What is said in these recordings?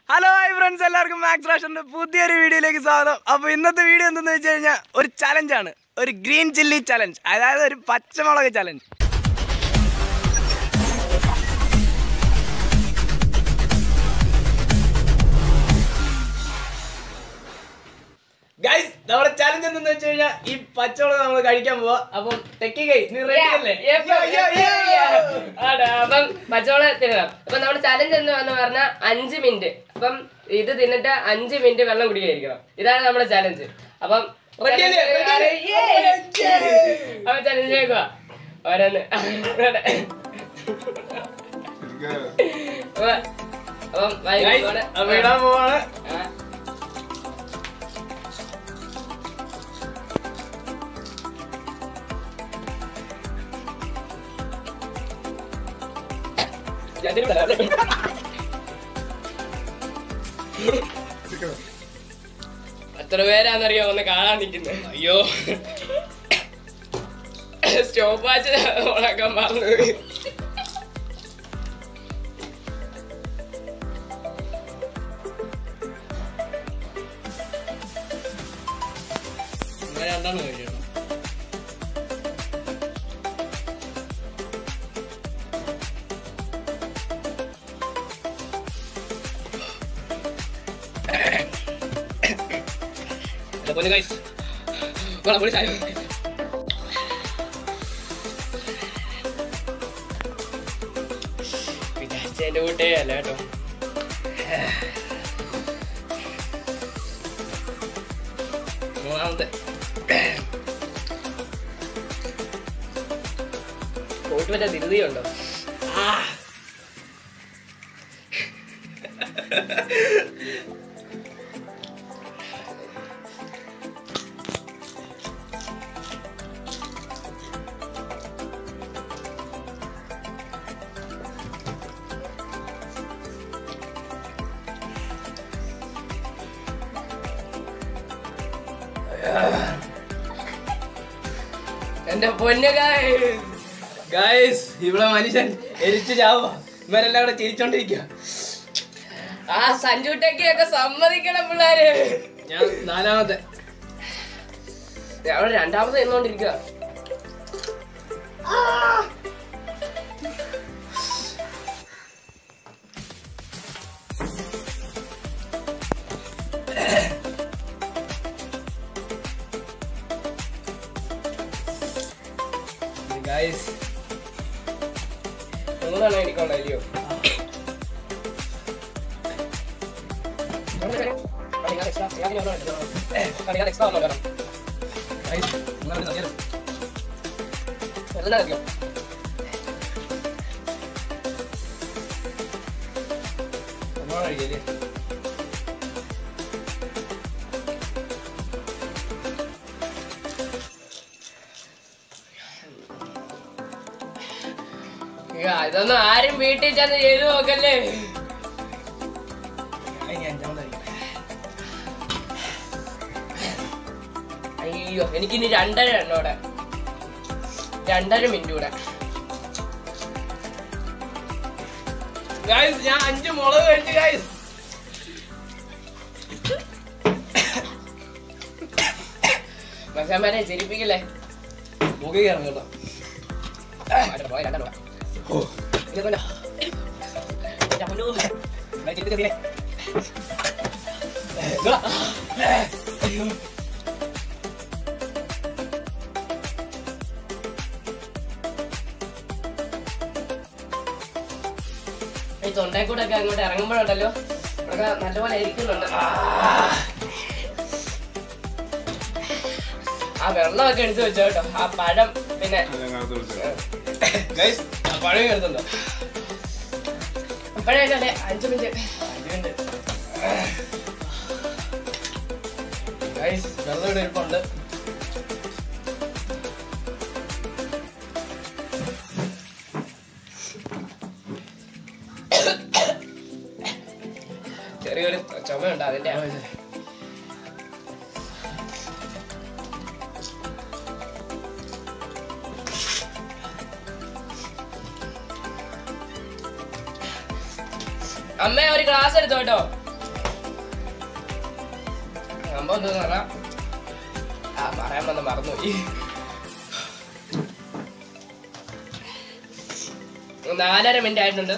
Hello hi friends എല്ലാവർക്കും Max റാഷന്റെ പുതിയൊരു വീഡിയോയിലേക്ക് സ്വാഗതം അപ്പോൾ ഇന്നത്തെ വീഡിയോ എന്തെന്ന് വെച്ച് കഴിഞ്ഞാൽ ഒരു ചലഞ്ചാണ് ഒരു ഗ്രീൻ ചില്ലി ചലഞ്ച് അതായത് ഒരു പച്ചമുളക് ചലഞ്ച് ഗൈസ് നമ്മുടെ ചലഞ്ച് എന്തെന്ന് വെച്ച് കഴിഞ്ഞാൽ ഈ പച്ചമുളക് നമ്മൾ കഴിക്കാൻ പോവാ അപ്പം തെക്കി കൈ നീ റെഡി അല്ലേ Yeah, yeah, yeah, yeah. ആടാ, അപ്പം പച്ചവെള്ളം തിന്നണം അപ്പൊ നമ്മുടെ ചലഞ്ച് എന്ന് പറഞ്ഞു പറഞ്ഞാൽ അഞ്ച് മിനിറ്റ് അപ്പം ഇത് തിന്നിട്ട് അഞ്ച് മിനിറ്റ് വെള്ളം കുടിക്കാതിരിക്കണം ഇതാണ് നമ്മുടെ ചലഞ്ച് അപ്പം Ready അല്ലേ? Ready അല്ലേ? അപ്പൊ ചലഞ്ചിലേക്ക് വാ ഓരോന്ന് അപ്പൊ- അപ്പം Guys, വൈകിട്ട് അപ്പൊ ഇടാൻ പോവാണ് ആ. എത്ര പേരാന്നറിയോ ഒന്ന് കാണാൻ നിൽക്കുന്നത് അയ്യോ സ്റ്റോപ്പ് വാച്ച് ഉണക്കാൻ പറഞ്ഞു രണ്ടെണ്ണം കഴിക്കണം പൊന്നു ഗൈസ് വെള്ളം പൊടി സാധനം വിചാരിച്ചതിന്റെ കൂട്ടേ അല്ല കേട്ടോ മൂന്നാമത്തെ പോയിട്ട് മറ്റേ ധൃതിയുണ്ടോ എന്റെ പൊന്നു ഗൈസ് ഗൈസ് ഇവിടെ മനുഷ്യൻ എരിച്ചു ചാവുക ഇവരെല്ലാം കൂടെ ചിരിച്ചോണ്ടിരിക്കുക ആ സഞ്ജുട്ടൊക്കെ സമ്മതിക്കണം പിള്ളേര് ഞാൻ നാലാമത്തെ അവിടെ രണ്ടാമത് നിന്നോണ്ടിരിക്കുക ഗൈസ് മൂന്നെണ്ണം എനിക്കുണ്ടോ ഇല്ലയോ എക്സ്ട്രാ ഒന്നും വേണം ഗൈസ് നിങ്ങളവിടെ നോക്കിയാലോ എല്ലാം അറിയോ ഒന്നുകൂടെ കഴിക്കല്ലേ ഇയ്യ, ഇതൊന്നും ആരും വീട്ടിൽ ചെന്ന് ചെയ്തു നോക്കല്ലേ ഇനി അഞ്ചാമതായിരിക്കും അയ്യോ എനിക്കിനി രണ്ടര എണ്ണോടെ രണ്ടര മിനിറ്റ് കൂടെ ഗൈസ് ഞാൻ അഞ്ച് മുളക് കഴിച്ചു ഗൈസ് മച്ചാന്മാരെ ചിരിപ്പിക്കില്ലേ മുഖി കയറും കേട്ടോ ആയിട്ട് പോയി രണ്ടെണ്ണം കൂടെ. ഇത് കൊണ്ടോ. എൻ്റെ പൊന്നൂ. ഞാൻ ചിരിപ്പിച്ച് തീരെ. ഈ തൊണ്ടയിൽ കൂടെ ഒക്കെ അങ്ങോട്ട് ഇറങ്ങുമ്പോഴുണ്ടല്ലോ ഇവിടെ നല്ലപോലെ ഇരിക്കുന്നുണ്ട് ആ വെള്ളമൊക്കെ എടുത്തു വെച്ചോ കേട്ടോ ആ പഴം പിന്നെ ഗൈസ് പഴം കയറുന്നുണ്ടോ അപ്പോഴേ അഞ്ചു മിനിറ്റ് അഞ്ച് മിനിറ്റ് ഗൈസ് വെറുതെ ഇവിടെ ഇരിപ്പുണ്ട് ചെറിയൊരു ചുമയുണ്ട് അതിന്റെ അമ്മ ഒരു ഗ്ലാസ് എടുത്തോ കേട്ടോ സംഭവം എന്താന്ന് പറഞ്ഞാ ആ പറയാൻ വന്ന മറന്നുപോയി നാലര മിനിറ്റ് ആയിട്ടുണ്ട്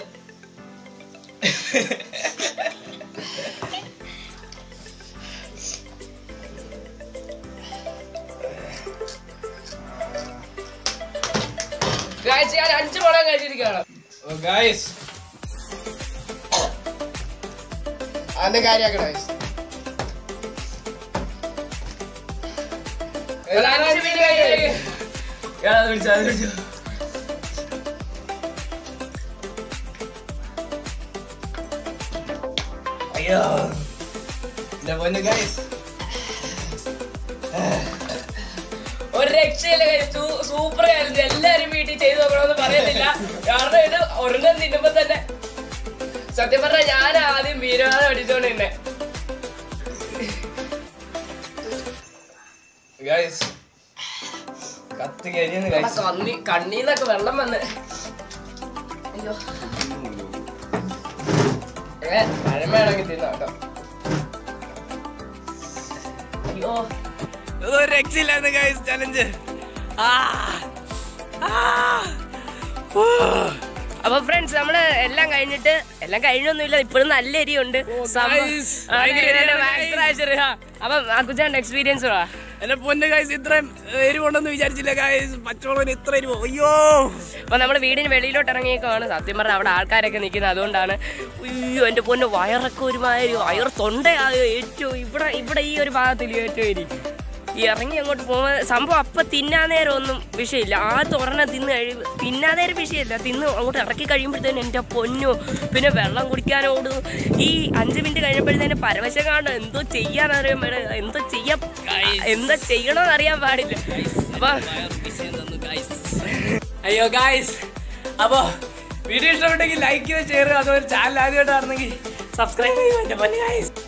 Guys, ഞാൻ അഞ്ച് പണം കഴിച്ചിരിക്കുകയാണ് ഗായ്സ് അതിന്റെ കാര്യമാക്കണം guys. ഒരു അഞ്ച് minute കഴിഞ്ഞ് അയ്യോ എന്റെ പൊന്നു ഗായ്സ് ഒരു രക്ഷയില്ല സൂപ്പർ ആയിരുന്നു എല്ലാരും വീട്ടിൽ ചെയ്തു നോക്കണമെന്ന് പറയുന്നില്ല കാരണം ഇത് ഒരെണ്ണം തിന്നുമ്പോ തന്നെ സത്യം പറഞ്ഞാൽ ഞാൻ ആദ്യം വീരവാദം അടിച്ചോണ്ട് തന്നെ ഗായ്സ് കത്തി കരിയുന്നു ഗായ്സ് കണ്ണി കണ്ണീന്നൊക്കെ വെള്ളം വന്ന് അയ്യോ ഏ പഴമയാണെങ്കിൽ തിന്നാം കേട്ടോ അയ്യോ ഒരു രക്ഷയില്ലായിരുന്നു ഗായ്സ് ചലഞ്ച് അപ്പൊ ഫ്രണ്ട്സ് നമ്മള് എല്ലാം കഴിഞ്ഞിട്ട് എല്ലാം കഴിഞ്ഞൊന്നുമില്ല ഇപ്പോഴും നല്ല എരിയുണ്ട് guys, ഭയങ്കര എരിയാണ് അപ്പൊ കുച്ചാണ്ട് എക്സ്പീരിയൻസ് പറ എന്റെ പൊന്നു ഗായ്സ് ഇത്രയും എരിവുണ്ടെന്ന് വിചാരിച്ചില്ല ഗായ്സ് പച്ചവളവിന് ഇത്ര എരിവ് അയ്യോ അപ്പൊ നമ്മൾ വീടിന് വെളിയിലോട്ട് ഇറങ്ങിയേക്കാണ് സത്യം പറഞ്ഞാൽ അവിടെ ആൾക്കാരൊക്കെ നിൽക്കുന്നത് അതുകൊണ്ടാണ് അയ്യോ എന്റെ പൊന്ന് വയറൊക്കെ ഒരുമാതിരി വയർ തൊണ്ടയായോ ഏറ്റവും ഇവിടെ ഇവിടെ ഈ ഒരു ഭാഗത്തിൽ ഏറ്റവും എരി ഈ ഇറങ്ങി അങ്ങോട്ട് പോകുമ്പോൾ സംഭവം അപ്പം തിന്നാൻ നേരം ഒന്നും വിഷയമില്ല ആ തുറന്ന തിന്ന് കഴിയുമ്പോൾ തിന്നാൻ നേരം വിഷയമില്ല തിന്ന് അങ്ങോട്ട് ഇറക്കി കഴിയുമ്പോഴത്തേനും എൻ്റെ പൊന്നു പിന്നെ വെള്ളം കുടിക്കാനോട് ഈ അഞ്ച് മിനിറ്റ് കഴിഞ്ഞപ്പോഴത്തേനും പരവശം കാണും എന്തോ ചെയ്യാനറിയാൻ പാടില്ല എന്തോ ചെയ്യാൻ എന്താ ചെയ്യണമെന്ന് അറിയാൻ പാടില്ല അപ്പൊ അയ്യോ ഗായ്സ് അപ്പോ വീഡിയോ ഇഷ്ടപ്പെട്ടെങ്കിൽ ലൈക്ക് ചെയ്ത് ഷെയർ അതുപോലെ ചാനൽ ആദ്യമായിട്ടാണെങ്കിൽ സബ്സ്ക്രൈബ് ചെയ്യുക എന്റെ പൊന്നു ഗായ്സ്